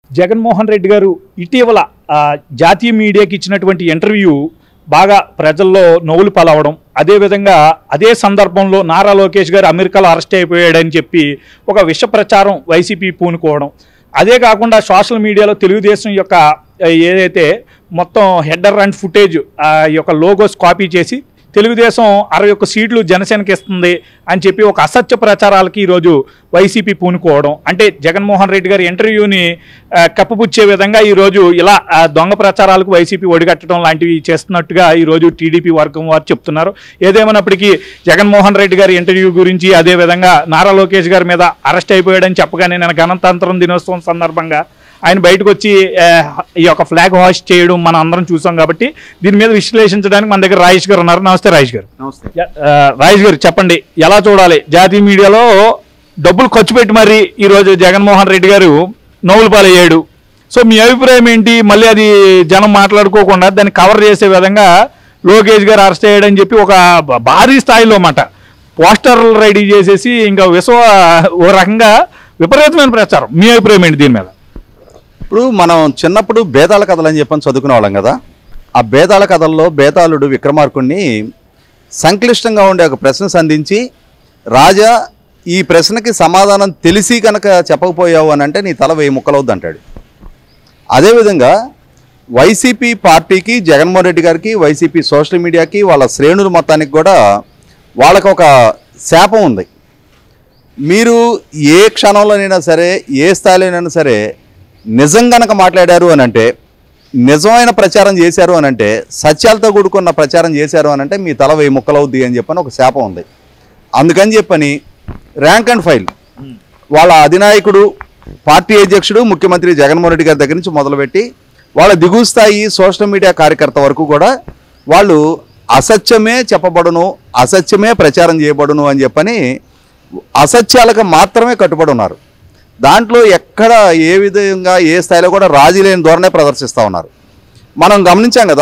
జగన్మోహన్ రెడ్డి గారు ఇటీవల ఆ, జాతీయ మీడియాకి ఇచ్చినటువంటి ఇంటర్వ్యూ బాగా ప్రజల్లో నవ్వులు పాలవడం అదేవిధంగా అదే సందర్భంలో నారా లోకేష్ గారు అమెరికాలో అరెస్ట్ అయిపోయాడని చెప్పి ఒక విష ప్రచారం వైసీపీ పూనుకోవడం అదే కాకుండా సోషల్ మీడియాలో తెలుగుదేశం యొక్క ఆ, ఏదైతే మొత్తం హెడర్ అండ్ ఫుటేజ్ ఆ యొక్క లోగోస్ కాపీ చేసి తెలుగుదేశం అరవై ఒక్క సీట్లు జనసేనకి ఇస్తుంది అని చెప్పి ఒక అసత్య ప్రచారాలకి ఈరోజు వైసీపీ పూనుకోవడం అంటే జగన్మోహన్ రెడ్డి గారి ఇంటర్వ్యూని ఆ, కప్పుపుచ్చే విధంగా ఈరోజు ఇలా ఆ, దొంగ ప్రచారాలకు వైసీపీ ఒడిగట్టడం లాంటివి చేస్తున్నట్టుగా ఈరోజు టీడీపీ వర్గం వారు చెప్తున్నారు ఏదేమైనప్పటికీ జగన్మోహన్ రెడ్డి గారి ఇంటర్వ్యూ గురించి అదేవిధంగా నారా లోకేష్ గారి మీద అరెస్ట్ అయిపోయాడని చెప్పగానే నేను గణతంత్రం దినోత్సవం సందర్భంగా ఆయన బయటకు వచ్చి ఆ, ఈ యొక్క ఫ్లాగ్ హాస్ట్ చేయడం మనం అందరం చూసాం కాబట్టి దీని మీద విశ్లేషించడానికి మన దగ్గర రాజేష్ గారు ఉన్నారు నమస్తే రాజేష్ గారు నమస్తే యా- ఆ, రాజేష్ గారు చెప్పండి ఎలా చూడాలి జాతీయ మీడియాలో డబ్బులు ఖర్చు పెట్టి మరి ఈరోజు జగన్మోహన్ రెడ్డి గారు నవ్వులు పాలయ్యాడు సో మీ అభిప్రాయం ఏంటి మళ్ళీ అది జనం మాట్లాడుకోకుండా దాన్ని కవర్ చేసే విధంగా లోకేష్ గారు అరెస్ట్ అయ్యాడని చెప్పి ఒక బ- భారీ స్థాయిలో మాట పోస్టర్లు రెడీ చేసేసి ఇంకా విశ్వ ఓ రకంగా విపరీతమైన ప్రచారం మీ అభిప్రాయం ఏంటి దీని మీద ఇప్పుడు మనం చిన్నప్పుడు బేతాళ కథలు అని చెప్పని చదువుకునే వాళ్ళం కదా ఆ బేతాళ కథల్లో బేతాళుడు విక్రమార్కుడిని సంక్లిష్టంగా ఉండే ఒక ప్రశ్న సంధించి రాజా ఈ ప్రశ్నకి సమాధానం తెలిసి కనుక చెప్పకపోయావు అని అంటే నీ తల వెయ్యి ముక్కలవుద్ది అంటాడు అదేవిధంగా వైసీపీ పార్టీకి జగన్మోహన్ రెడ్డి గారికి వైసీపీ సోషల్ మీడియాకి వాళ్ళ శ్రేణుల మొత్తానికి కూడా వాళ్ళకు ఒక శాపం ఉంది మీరు ఏ క్షణంలోనైనా సరే ఏ స్థాయిలోనైనా సరే నిజం గనక మాట్లాడారు అని అంటే నిజమైన ప్రచారం చేశారు అని అంటే సత్యాలతో కూడుకున్న ప్రచారం చేశారు అని అంటే మీ తల వెయ్యి ముక్కలవుద్ది అని చెప్పని ఒక శాపం ఉంది అందుకని చెప్పని ర్యాంక్ అండ్ ఫైల్ వాళ్ళ అధినాయకుడు పార్టీ అధ్యక్షుడు ముఖ్యమంత్రి జగన్మోహన్ రెడ్డి గారి దగ్గర నుంచి మొదలుపెట్టి వాళ్ళ దిగువ స్థాయి సోషల్ మీడియా కార్యకర్త వరకు కూడా వాళ్ళు అసత్యమే చెప్పబడును అసత్యమే ప్రచారం చేయబడును అని చెప్పని అసత్యాలకు మాత్రమే కట్టుబడి ఉన్నారు దాంట్లో ఎక్కడ ఏ విధంగా ఏ స్థాయిలో కూడా రాజీ లేని ధోరణే ప్రదర్శిస్తూ ఉన్నారు మనం గమనించాం కదా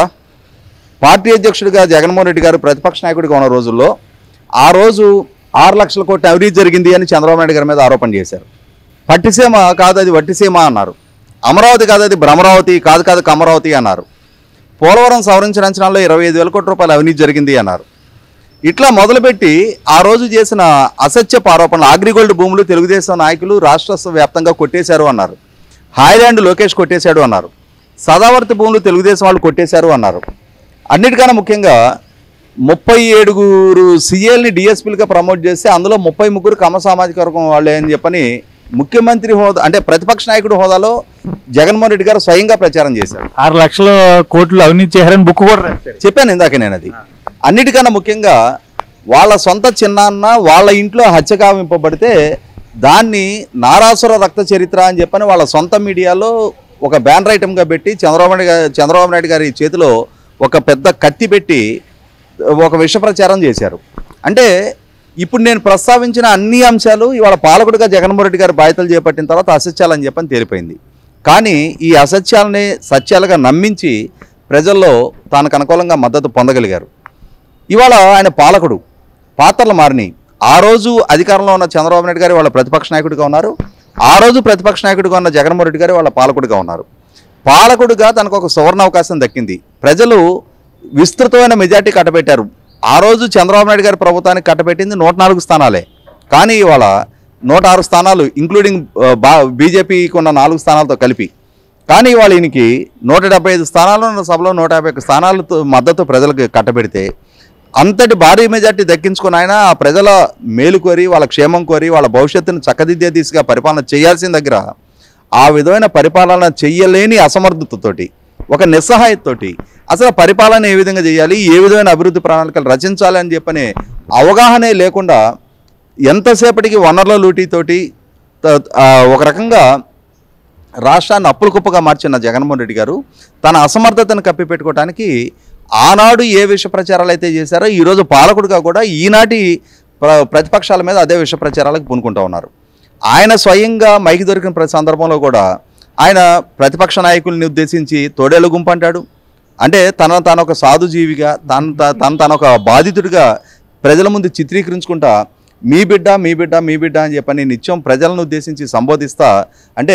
పార్టీ అధ్యక్షుడిగా జగన్మోహన్ రెడ్డి గారు ప్రతిపక్ష నాయకుడిగా ఉన్న రోజుల్లో ఆ రోజు ఆరు లక్షల కోట్ల అవినీతి జరిగింది అని చంద్రబాబు నాయుడు గారి మీద ఆరోపణ చేశారు పట్టిసీమ కాదు అది వట్టిసీమ అన్నారు అమరావతి కాదు అది భ్రమరావతి కాదు కాదు కమరావతి అన్నారు పోలవరం సవరించిన అంచనాల్లో ఇరవై ఐదు వేల కోట్ల రూపాయల అవినీతి జరిగింది అన్నారు ఇట్లా మొదలుపెట్టి ఆ రోజు చేసిన అసత్యపు ఆరోపణలు అగ్రిగోల్డ్ భూములు తెలుగుదేశం నాయకులు రాష్ట్ర వ్యాప్తంగా కొట్టేశారు అన్నారు హాయ్లాండ్ లోకేష్ కొట్టేశాడు అన్నారు సదావర్తి భూములు తెలుగుదేశం వాళ్ళు కొట్టేశారు అన్నారు అన్నిటికన్నా ముఖ్యంగా ముప్పై ఏడుగురు సీఎల్ని డిఎస్పీలుగా ప్రమోట్ చేస్తే అందులో ముప్పై ముగ్గురు కమ సామాజిక వర్గం వాళ్ళే అని చెప్పని ముఖ్యమంత్రి హోదా అంటే ప్రతిపక్ష నాయకుడు హోదాలో జగన్మోహన్ రెడ్డి గారు స్వయంగా ప్రచారం చేశారు ఆరు లక్షల కోట్లు అవినీతి చేశారని బుక్ కూడా రాశారు చెప్పాను ఇందాక నేను అది అన్నిటికన్నా ముఖ్యంగా వాళ్ళ సొంత చిన్నాన్న వాళ్ళ ఇంట్లో హత్య కావింపబడితే దాన్ని నారాసుర రక్త చరిత్ర అని చెప్పని వాళ్ళ సొంత మీడియాలో ఒక బ్యానర్ ఐటమ్గా పెట్టి చంద్రబాబు నాయుడు గారి చంద్రబాబు నాయుడు గారి చేతిలో ఒక పెద్ద కత్తి పెట్టి ఒక విష ప్రచారం చేశారు అంటే ఇప్పుడు నేను ప్రస్తావించిన అన్ని అంశాలు ఇవాళ పాలకుడిగా జగన్మోహన్ రెడ్డి గారు బాధ్యతలు చేపట్టిన తర్వాత అసత్యాలని చెప్పని తేలిపోయింది కానీ ఈ అసత్యాలని సత్యాలుగా నమ్మించి ప్రజల్లో తనకు అనుకూలంగా మద్దతు పొందగలిగారు ఇవాళ ఆయన పాలకుడు పాత్రలు మారినాయి ఆ రోజు అధికారంలో ఉన్న చంద్రబాబు నాయుడు గారు వాళ్ళ ప్రతిపక్ష నాయకుడిగా ఉన్నారు ఆ రోజు ప్రతిపక్ష నాయకుడిగా ఉన్న జగన్మోహన్ రెడ్డి గారు వాళ్ళ పాలకుడిగా ఉన్నారు పాలకుడిగా తనకు ఒక సువర్ణ అవకాశం దక్కింది ప్రజలు విస్తృతమైన మెజార్టీ కట్టబెట్టారు ఆ రోజు చంద్రబాబు నాయుడు గారి ప్రభుత్వానికి కట్టబెట్టింది నూట నాలుగు స్థానాలే కానీ ఇవాళ నూట ఆరు స్థానాలు ఇంక్లూడింగ్ ఆ, బా బీజేపీకి ఉన్న నాలుగు స్థానాలతో కలిపి కానీ ఇవాళ ఈయనకి నూట డెబ్బై ఐదు స్థానాలు ఉన్న సభలో నూట యాభై ఒక్క స్థానాలతో మద్దతు ప్రజలకు కట్టబెడితే అంతటి భారీ మెజార్టీ దక్కించుకుని ఆయన ఆ ప్రజల మేలు కోరి వాళ్ళ క్షేమం కోరి వాళ్ళ భవిష్యత్తును చక్కదిద్దే దిశగా పరిపాలన చేయాల్సిన దగ్గర ఆ విధమైన పరిపాలన చెయ్యలేని అసమర్థతతోటి ఒక నిస్సహాయతతోటి అసలు పరిపాలన ఏ విధంగా చేయాలి ఏ విధమైన అభివృద్ధి ప్రణాళికలు రచించాలి అని చెప్పనే అవగాహనే లేకుండా ఎంతసేపటికి వనరుల లూటీతోటి త- ఆ, ఒక రకంగా రాష్ట్రాన్ని అప్పుల కుప్పగా మార్చిన జగన్మోహన్ రెడ్డి గారు తన అసమర్థతను కప్పిపెట్టుకోవడానికి ఆనాడు ఏ విష ప్రచారాలు అయితే చేశారో ఈరోజు పాలకుడిగా కూడా ఈనాటి ప్ర- ప్రతిపక్షాల మీద అదే విష ప్రచారాలకు పూనుకుంటూ ఉన్నారు ఆయన స్వయంగా మైకి దొరికిన ప్రతి సందర్భంలో కూడా ఆయన ప్రతిపక్ష నాయకుల్ని ఉద్దేశించి తోడేళ్ళ గుంపు అంటాడు అంటే తన తాను ఒక సాధుజీవిగా తన తన తన ఒక బాధితుడిగా ప్రజల ముందు చిత్రీకరించుకుంటా మీ బిడ్డ మీ బిడ్డ మీ బిడ్డ అని చెప్పని నిత్యం ప్రజలను ఉద్దేశించి సంబోధిస్తా అంటే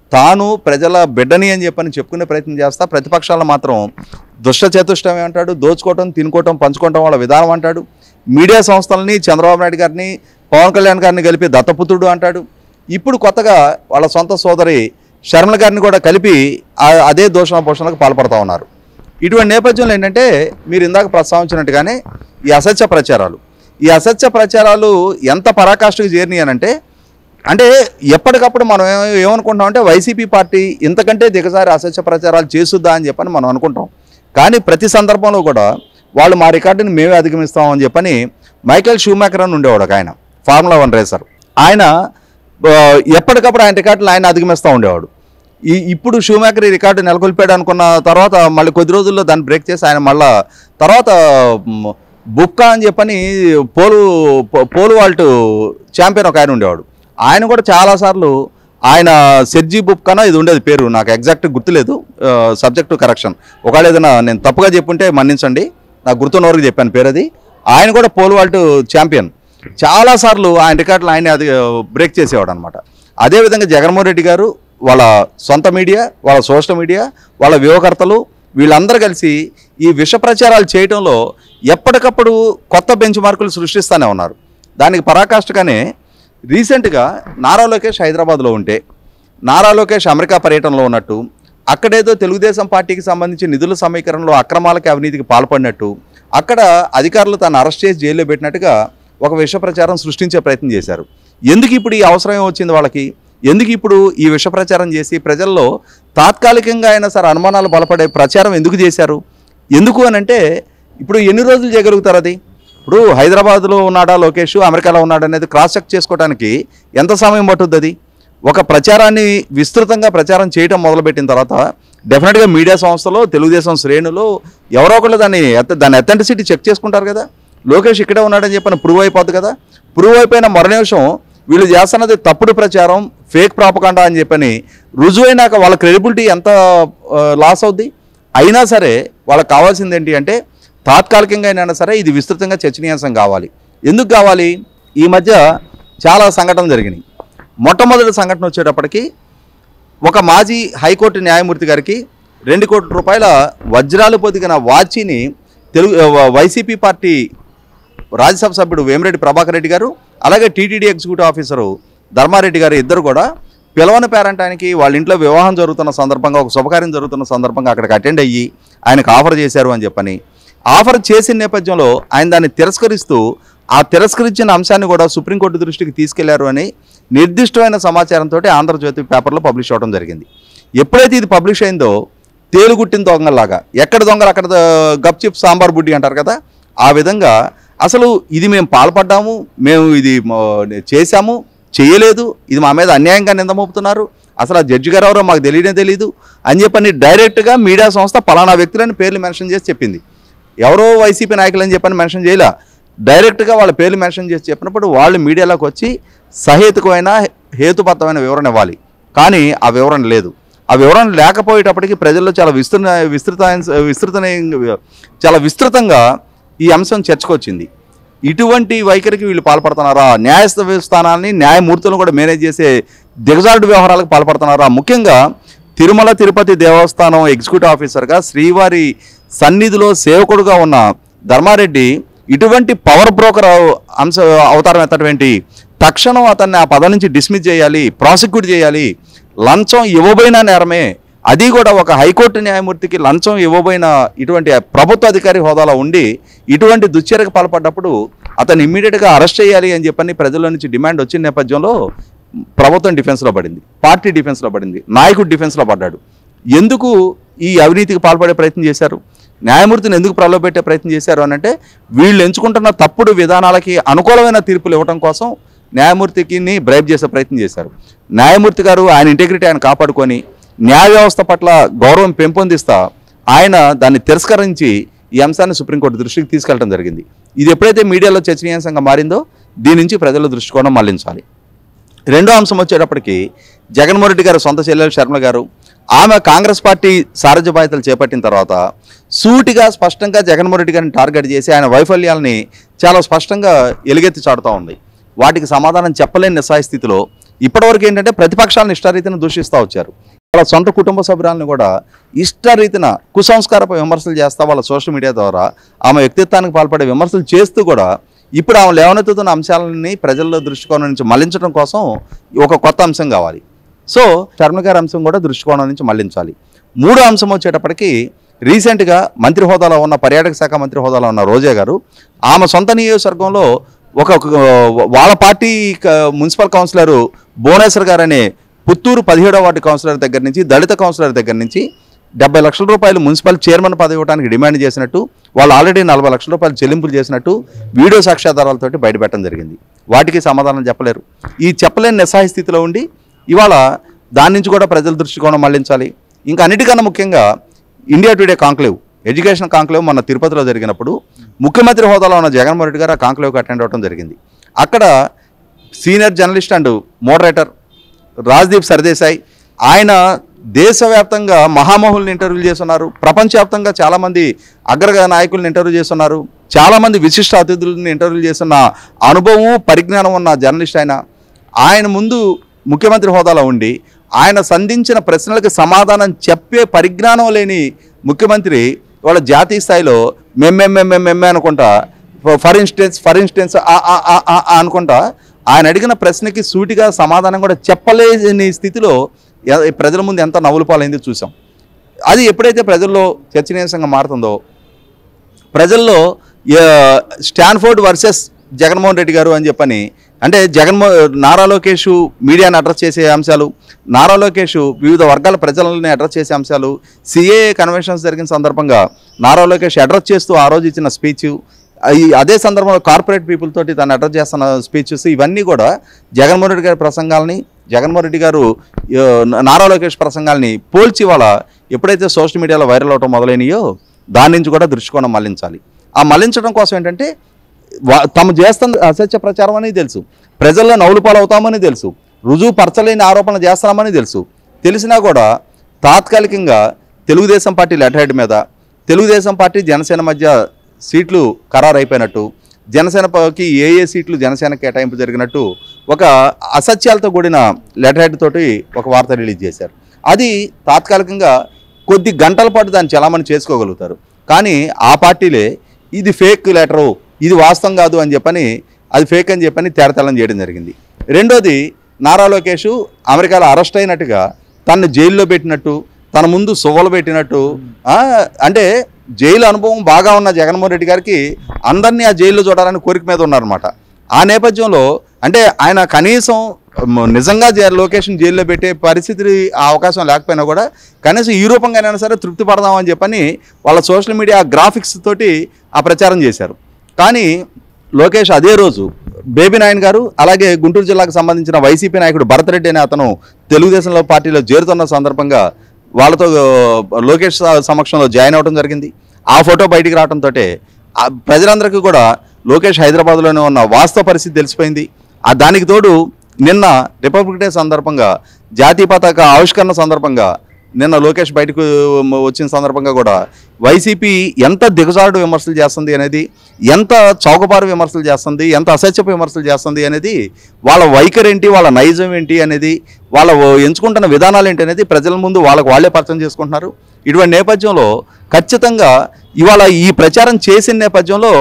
తాను ప్రజల బిడ్డని అని చెప్పని చెప్పుకునే ప్రయత్నం చేస్తా ప్రతిపక్షాలు మాత్రం దుష్ట చతుష్టం ఏమంటాడు దోచుకోవటం తినుకోవటం పంచుకోవటం వాళ్ళ విధానం అంటాడు మీడియా సంస్థలని చంద్రబాబు నాయుడు గారిని పవన్ కళ్యాణ్ గారిని కలిపి దత్తపుత్రుడు అంటాడు ఇప్పుడు కొత్తగా వాళ్ళ సొంత సోదరి శర్మల గారిని కూడా కలిపి ఆ- అదే దోషణ పోషణలకు పాల్పడతా ఉన్నారు ఇటువంటి నేపథ్యంలో ఏంటంటే మీరు ఇందాక ప్రస్తావించినట్టుగానే ఈ అసత్య ప్రచారాలు ఈ అసత్య ప్రచారాలు ఎంత పరాకాష్ఠకు చేరినాయి అనంటే అంటే ఎప్పటికప్పుడు మనం ఏ- ఏమనుకుంటాం అంటే వైసీపీ పార్టీ ఇంతకంటే దిగజారి అసత్య ప్రచారాలు చేసుద్దా అని చెప్పని మనం అనుకుంటాం కానీ ప్రతి సందర్భంలో కూడా వాళ్ళు మా రికార్డుని మేమే అధిగమిస్తాం అని చెప్పని మైకేల్ షూమేకర్ అని ఉండేవాడు ఒక ఆయన ఫార్ములా వన్ రేసర్ ఆయన ఆ, ఎప్పటికప్పుడు ఆయన రికార్డులు ఆయన అధిగమిస్తూ ఉండేవాడు ఈ ఇప్పుడు షూమేకర్ ఈ రికార్డు నెలకొల్పాడు అనుకున్న తర్వాత మళ్ళీ కొద్ది రోజుల్లో దాన్ని బ్రేక్ చేసి ఆయన మళ్ళా తర్వాత మ్, బుక్కా అని చెప్పని పోలు పో- పోలు వాల్ట్ ఛాంపియన్ ఒక ఆయన ఉండేవాడు ఆయన కూడా చాలాసార్లు ఆయన సెర్జీ బుక్కానో ఇది ఉండేది పేరు నాకు ఎగ్జాక్ట్ గుర్తులేదు సబ్జెక్టు కరెక్షన్ ఒకవేళ ఏదైనా నేను తప్పుగా చెప్పుంటే మన్నించండి నాకు గుర్తున్న వరకు చెప్పాను పేరు అది ఆయన కూడా పోల్ వాల్ట్ ఛాంపియన్ చాలాసార్లు ఆయన రికార్డులు ఆయన అది బ్రేక్ చేసేవాడు అనమాట అదేవిధంగా జగన్మోహన్ రెడ్డి గారు వాళ్ళ సొంత మీడియా వాళ్ళ సోషల్ మీడియా వాళ్ళ వ్యూహకర్తలు వీళ్ళందరూ కలిసి ఈ విష ప్రచారాలు చేయడంలో ఎప్పటికప్పుడు కొత్త బెంచ్ మార్కులు సృష్టిస్తూనే ఉన్నారు దానికి పరాకాష్ఠగానే రీసెంట్గా నారా లోకేష్ హైదరాబాద్లో ఉంటే నారా లోకేష్ అమెరికా పర్యటనలో ఉన్నట్టు అక్కడేదో తెలుగుదేశం పార్టీకి సంబంధించి నిధుల సమీకరణలో అక్రమాలకి అవినీతికి పాల్పడినట్టు అక్కడ అధికారులు తను అరెస్ట్ చేసి జైల్లో పెట్టినట్టుగా ఒక విష ప్రచారం సృష్టించే ప్రయత్నం చేశారు ఎందుకు ఇప్పుడు ఈ అవసరం ఏం వచ్చింది వాళ్ళకి ఎందుకు ఇప్పుడు ఈ విష ప్రచారం చేసి ప్రజల్లో తాత్కాలికంగా అయినా సరే అనుమానాలు బలపడే ప్రచారం ఎందుకు చేశారు ఎందుకు అని అంటే ఇప్పుడు ఎన్ని రోజులు చేయగలుగుతారు అది ఇప్పుడు హైదరాబాద్లో ఉన్నాడా లోకేష్ అమెరికాలో ఉన్నాడా అనేది క్రాస్ చెక్ చేసుకోవడానికి ఎంత సమయం పట్టుద్ది అది ఒక ప్రచారాన్ని విస్తృతంగా ప్రచారం చేయడం మొదలుపెట్టిన తర్వాత డెఫినెట్గా మీడియా సంస్థలు తెలుగుదేశం శ్రేణులు ఎవరో ఒకళ్ళు దాన్ని ఎత్త- దాని అథెంటిసిటీ చెక్ చేసుకుంటారు కదా లోకేష్ ఇక్కడే ఉన్నాడని చెప్పని ప్రూవ్ అయిపోద్ది కదా ప్రూవ్ అయిపోయిన మరు నిమిషం వీళ్ళు చేస్తున్నది తప్పుడు ప్రచారం ఫేక్ ప్రాపకాండా అని చెప్పని రుజువైనాక వాళ్ళ క్రెడిబిలిటీ ఎంత లాస్ అవుద్ది అయినా సరే వాళ్ళకి కావాల్సింది ఏంటి అంటే తాత్కాలికంగా అయినా సరే ఇది విస్తృతంగా చర్చనీయాంశం కావాలి ఎందుకు కావాలి ఈ మధ్య చాలా సంఘటనలు జరిగినాయి మొట్టమొదటి సంఘటన వచ్చేటప్పటికి ఒక మాజీ హైకోర్టు న్యాయమూర్తి గారికి రెండు కోట్ల రూపాయల వజ్రాలు పొదిగిన వాచిని తెలుగు వైసీపీ పార్టీ రాజ్యసభ సభ్యుడు వేమిరెడ్డి ప్రభాకర్ రెడ్డి గారు అలాగే టీటీడీ ఎగ్జిక్యూటివ్ ఆఫీసరు ధర్మారెడ్డి గారు ఇద్దరు కూడా పిలవని పేరంటానికి వాళ్ళ ఇంట్లో వివాహం జరుగుతున్న సందర్భంగా ఒక శుభకార్యం జరుగుతున్న సందర్భంగా అక్కడికి అటెండ్ అయ్యి ఆయనకు ఆఫర్ చేశారు అని చెప్పని ఆఫర్ చేసిన నేపథ్యంలో ఆయన దాన్ని తిరస్కరిస్తూ ఆ తిరస్కరించిన అంశాన్ని కూడా సుప్రీంకోర్టు దృష్టికి తీసుకెళ్లారు అని నిర్దిష్టమైన సమాచారంతో ఆంధ్రజ్యోతి పేపర్లో పబ్లిష్ అవ్వడం జరిగింది ఎప్పుడైతే ఇది పబ్లిష్ అయిందో తేలుగుట్టిన దొంగలాగా ఎక్కడ దొంగలు అక్కడ ద- గప్చిప్ సాంబార్ బుడ్డి అంటారు కదా ఆ విధంగా అసలు ఇది మేము పాల్పడ్డాము మేము ఇది మ- చేశాము చేయలేదు ఇది మా మీద అన్యాయంగా నింద మోపుతున్నారు అసలు ఆ జడ్జి గారు ఎవరో మాకు తెలియనే తెలియదు అని చెప్పని డైరెక్ట్గా మీడియా సంస్థ పలానా వ్యక్తులని పేర్లు మెన్షన్ చేసి చెప్పింది ఎవరో వైసీపీ నాయకులు అని చెప్పని మెన్షన్ చేయలే డైరెక్ట్గా వాళ్ళ పేర్లు మెన్షన్ చేసి చెప్పినప్పుడు వాళ్ళు మీడియాలోకి వచ్చి సహేతుకమైన హేతుబద్ధమైన వివరణ ఇవ్వాలి కానీ ఆ వివరణ లేదు ఆ వివరణ లేకపోయేటప్పటికి ప్రజల్లో చాలా విస్తృత విస్తృత విస్తృత చాలా విస్తృతంగా ఈ అంశం చర్చకొచ్చింది ఇటువంటి వైఖరికి వీళ్ళు పాల్పడుతున్నారా న్యాయస్థానాన్ని న్యాయమూర్తులను కూడా మేనేజ్ చేసే దిగజారుడు వ్యవహారాలకు పాల్పడుతున్నారా ముఖ్యంగా తిరుమల తిరుపతి దేవస్థానం ఎగ్జిక్యూటివ్ ఆఫీసర్గా శ్రీవారి సన్నిధిలో సేవకుడుగా ఉన్న ధర్మారెడ్డి ఇటువంటి పవర్ బ్రోకర్ అవ- అంశ అవతారం ఎత్తటువంటి తక్షణం అతన్ని ఆ పదం నుంచి డిస్మిస్ చేయాలి ప్రాసిక్యూట్ చేయాలి లంచం ఇవ్వబోయిన నేరమే అది కూడా ఒక హైకోర్టు న్యాయమూర్తికి లంచం ఇవ్వబోయిన ఇటువంటి ప్రభుత్వ అధికారి హోదాలో ఉండి ఇటువంటి దుశ్చర్యకు పాల్పడ్డప్పుడు అతను ఇమ్మీడియట్గా అరెస్ట్ చేయాలి అని చెప్పని ప్రజల నుంచి డిమాండ్ వచ్చిన నేపథ్యంలో ప్రభుత్వం డిఫెన్స్లో పడింది పార్టీ డిఫెన్స్లో పడింది నాయకుడు డిఫెన్స్లో పడ్డాడు ఎందుకు ఈ అవినీతికి పాల్పడే ప్రయత్నం చేశారు న్యాయమూర్తిని ఎందుకు ప్రలోభపెట్టే ప్రయత్నం చేశారు అని అంటే వీళ్ళు ఎంచుకుంటున్న తప్పుడు విధానాలకి అనుకూలమైన తీర్పులు ఇవ్వడం కోసం న్యాయమూర్తికి బ్రైబ్ చేసే ప్రయత్నం చేశారు న్యాయమూర్తి గారు ఆయన ఇంటెగ్రిటీ ఆయన కాపాడుకొని న్యాయ వ్యవస్థ పట్ల గౌరవం పెంపొందిస్తా ఆయన దాన్ని తిరస్కరించి ఈ అంశాన్ని సుప్రీంకోర్టు దృష్టికి తీసుకెళ్ళడం జరిగింది ఇది ఎప్పుడైతే మీడియాలో చర్చనీయాంశంగా మారిందో దీని నుంచి ప్రజల దృష్టికోణం మళ్లించాలి రెండో అంశం వచ్చేటప్పటికి జగన్మోహన్ రెడ్డి గారు సొంత చెల్లెలు శర్మ గారు ఆమె కాంగ్రెస్ పార్టీ సారథ్య బాధ్యతలు చేపట్టిన తర్వాత సూటిగా స్పష్టంగా జగన్మోహన్ రెడ్డి గారిని టార్గెట్ చేసి ఆయన వైఫల్యాలని చాలా స్పష్టంగా ఎలుగెత్తి చాటుతూ ఉంది వాటికి సమాధానం చెప్పలేని నిస్సాయ స్థితిలో ఇప్పటివరకు ఏంటంటే ప్రతిపక్షాలను ఇష్టారీతిని దూషిస్తూ వచ్చారు వాళ్ళ సొంత కుటుంబ సభ్యురాలను కూడా ఇష్టరీతిన కుసంస్కారపు విమర్శలు చేస్తా వాళ్ళ సోషల్ మీడియా ద్వారా ఆమె వ్యక్తిత్వానికి పాల్పడే విమర్శలు చేస్తూ కూడా ఇప్పుడు ఆమె లేవనెత్తుతున్న అంశాలని ప్రజల్లో దృష్టికోణం నుంచి మళ్లించడం కోసం ఒక కొత్త అంశం కావాలి సో చర్మగారి అంశం కూడా దృష్టికోణం నుంచి మళ్లించాలి మూడో అంశం వచ్చేటప్పటికి రీసెంట్గా మంత్రి హోదాలో ఉన్న పర్యాటక శాఖ మంత్రి హోదాలో ఉన్న రోజా గారు ఆమె సొంత నియోజకవర్గంలో ఒక ఒక, వాళ్ళ పార్టీ క- మున్సిపల్ కౌన్సిలర్ భువనేశ్వర్ గారు అనే పుత్తూరు పదిహేడవ వార్డు కౌన్సిలర్ దగ్గర నుంచి దళిత కౌన్సిలర్ దగ్గర నుంచి డెబ్బై లక్షల రూపాయలు మున్సిపల్ చైర్మన్ పదవి ఇవ్వడానికి డిమాండ్ చేసినట్టు వాళ్ళు ఆల్రెడీ నలభై లక్షల రూపాయలు చెల్లింపులు చేసినట్టు వీడియో సాక్ష్యాధారాలతోటి బయటపెట్టడం జరిగింది వాటికి సమాధానం చెప్పలేరు ఈ చెప్పలేని నిస్సహాయ స్థితిలో ఉండి ఇవాళ దాని నుంచి కూడా ప్రజల దృష్టికోణం మళ్లించాలి ఇంకా అన్నిటికన్నా ముఖ్యంగా India today conclave education conclave మొన్న తిరుపతిలో జరిగినప్పుడు ముఖ్యమంత్రి హోదాలో ఉన్న జగన్మోహన్ రెడ్డి గారు ఆ కాంక్లేవ్కి అటెండ్ అవ్వడం జరిగింది అక్కడ senior journalist and moderator Rajdeep Sardesai ఆయన దేశవ్యాప్తంగా మహామహుల్ని ఇంటర్వ్యూ చేస్తున్నారు ప్రపంచవ్యాప్తంగా చాలామంది అగ్ర నాయకుల్ని ఇంటర్వ్యూ చేస్తున్నారు చాలామంది విశిష్ట అతిథులను ఇంటర్వ్యూ చేస్తున్న అనుభవం పరిజ్ఞానం ఉన్న జర్నలిస్ట్ ఆయన ఆయన ముందు ముఖ్యమంత్రి హోదాలో ఉండి ఆయన సంధించిన ప్రశ్నలకు సమాధానం చెప్పే పరిజ్ఞానం లేని ముఖ్యమంత్రి వాళ్ళ జాతీయ స్థాయిలో మెమ్మెమ్మెమ్మెమ్మె అనుకుంటా ఫర్ ఇన్స్టెన్స్ ఫర్ ఇన్స్టెన్స్ ఆ ఆ ఆ ఆ ఆ అనుకుంటా ఆయన అడిగిన ప్రశ్నకి సూటిగా సమాధానం కూడా చెప్పలేని స్థితిలో ఎ- ప్రజల ముందు ఎంత నవ్వులు పాలైందో చూసాం అది ఎప్పుడైతే ప్రజల్లో చర్చనీయాంశంగా మారుతుందో ప్రజల్లో ఆ, స్టాన్ఫోర్డ్ వర్సెస్ జగన్మోహన్ రెడ్డి గారు అని చెప్పని అంటే జగన్మో నారా లోకేష్ మీడియాని అడ్రస్ చేసే అంశాలు నారా లోకేష్ వివిధ వర్గాల ప్రజలని అడ్రస్ చేసే అంశాలు సిఏ కన్వెన్షన్స్ జరిగిన సందర్భంగా నారా లోకేష్ అడ్రస్ చేస్తూ ఆ రోజు ఇచ్చిన స్పీచ్ ఈ అదే సందర్భంలో కార్పొరేట్ పీపుల్ తోటి తను అడ్రస్ చేస్తున్న స్పీచెస్ ఇవన్నీ కూడా జగన్మోహన్ రెడ్డి గారి ప్రసంగాల్ని జగన్మోహన్ రెడ్డి గారు ఆ, నారా లోకేష్ ప్రసంగాల్ని పోల్చి వాళ్ళ ఎప్పుడైతే సోషల్ మీడియాలో వైరల్ అవటం మొదలైనయో దాని నుంచి కూడా దృష్టికోణం మళ్లించాలి ఆ మళ్లించడం కోసం ఏంటంటే వా- తాము చేస్తున్న అసత్య ప్రచారం అనేది తెలుసు ప్రజల్లో నవ్వులు పాలవుతామని తెలుసు రుజువు పరచలేని ఆరోపణలు చేస్తామని తెలుసు తెలిసినా కూడా తాత్కాలికంగా తెలుగుదేశం పార్టీ లెటర్ హెడ్ మీద తెలుగుదేశం పార్టీ జనసేన మధ్య సీట్లు ఖరారు అయిపోయినట్టు జనసేనకి ఏ ఏ సీట్లు జనసేన కేటాయింపు జరిగినట్టు ఒక అసత్యాలతో కూడిన లెటర్ హెడ్ తోటి ఒక వార్త రిలీజ్ చేశారు అది తాత్కాలికంగా కొద్ది గంటల పాటు దాన్ని చలామణి చేసుకోగలుగుతారు కానీ ఆ పార్టీలే ఇది ఫేక్ లెటరు ఇది వాస్తవం కాదు అని చెప్పని అది ఫేక్ అని చెప్పని తేరతెల్లం చేయడం జరిగింది రెండోది నారా లోకేష్ అమెరికాలో అరెస్ట్ అయినట్టుగా తనను జైల్లో పెట్టినట్టు తన ముందు సువ్వలు పెట్టినట్టు ఆ, అంటే జైలు అనుభవం బాగా ఉన్న జగన్మోహన్ రెడ్డి గారికి అందరినీ ఆ జైల్లో చూడాలని కోరిక మీద ఉన్నారన్నమాట ఆ నేపథ్యంలో అంటే ఆయన కనీసం మ- నిజంగా జై- లోకేషన్ జైల్లో పెట్టే పరిస్థితి ఆ అవకాశం లేకపోయినా కూడా కనీసం ఈ రూపంగానైనా సరే తృప్తి పడదామని చెప్పని వాళ్ళ సోషల్ మీడియా గ్రాఫిక్స్ తోటి ఆ ప్రచారం చేశారు కానీ లోకేష్ అదే రోజు బేబీ నాయన్ గారు అలాగే గుంటూరు జిల్లాకు సంబంధించిన వైసీపీ నాయకుడు భరత్ రెడ్డి అనే అతను తెలుగుదేశంలో పార్టీలో చేరుతున్న సందర్భంగా వాళ్ళతో ఆ, లోకేష్ స- సమక్షంలో జాయిన్ అవ్వడం జరిగింది ఆ ఫోటో బయటికి రావడంతో ప్రజలందరికీ కూడా లోకేష్ హైదరాబాద్లోనే ఉన్న వాస్తవ పరిస్థితి తెలిసిపోయింది ఆ దానికి తోడు నిన్న రిపబ్లిక్ డే సందర్భంగా జాతీయ పతాక ఆవిష్కరణ సందర్భంగా నిన్న లోకేష్ బయటకు వచ్చిన సందర్భంగా కూడా వైసీపీ ఎంత దిగజారుడు విమర్శలు చేస్తుంది అనేది ఎంత చౌకబారు విమర్శలు చేస్తుంది ఎంత అసత్యపు విమర్శలు చేస్తుంది అనేది వాళ్ళ వైఖరి ఏంటి వాళ్ళ నైజం ఏంటి అనేది వాళ్ళ ఓ- ఎంచుకుంటున్న విధానాలు ఏంటి అనేది ప్రజల ముందు వాళ్ళకు వాళ్ళే పరిచయం చేసుకుంటున్నారు ఇటువంటి నేపథ్యంలో ఖచ్చితంగా ఇవాళ ఈ ప్రచారం చేసిన నేపథ్యంలో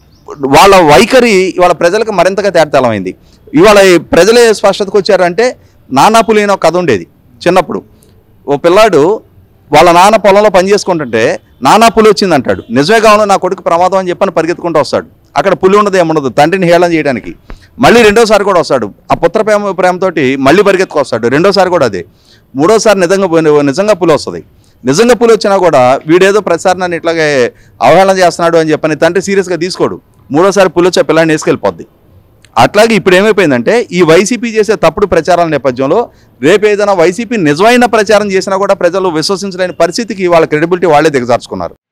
వాళ్ళ వైఖరి ఇవాళ ప్రజలకు మరింతగా తేటతెల్లమైంది ఇవాళ ఈ ప్రజలే స్పష్టతకు వచ్చారంటే నానా పులి అనే ఒక కథ ఉండేది చిన్నప్పుడు ఓ పిల్లాడు వాళ్ళ నాన్న పొలంలో పని చేసుకుంటుంటే నానా పులి వచ్చింది అంటాడు నిజమే కావాలి నా కొడుకు ప్రమాదం అని చెప్పని పరిగెత్తుకుంటూ వస్తాడు అక్కడ పులి ఉండదు ఏముండదు తండ్రిని హేళన చేయడానికి మళ్ళీ రెండోసారి కూడా వస్తాడు ఆ పుత్ర ప్రేమ ప్రేమతోటి మళ్ళీ పరిగెత్తుకొస్తాడు రెండోసారి కూడా అదే మూడోసారి నిజంగా పోయిన- నిజంగా పులి వస్తుంది నిజంగా పులి వచ్చినా కూడా వీడేదో ప్రతిసారి నన్ను ఇట్లాగే అవహేళన చేస్తున్నాడు అని చెప్పని తండ్రి సీరియస్గా తీసుకోడు మూడోసారి పులి వచ్చి ఆ పిల్లాన్ని వేసుకెళ్ళిపోద్ది అట్లాగే ఇప్పుడు ఏమైపోయిందంటే ఈ వైసీపీ చేసే తప్పుడు ప్రచారాల నేపథ్యంలో రేపు ఏదైనా వైసీపీ నిజమైన ప్రచారం చేసినా కూడా ప్రజలు విశ్వసించలేని పరిస్థితికి వాళ్ళ క్రెడిబిలిటీ వాళ్ళే దిగజార్చుకున్నారు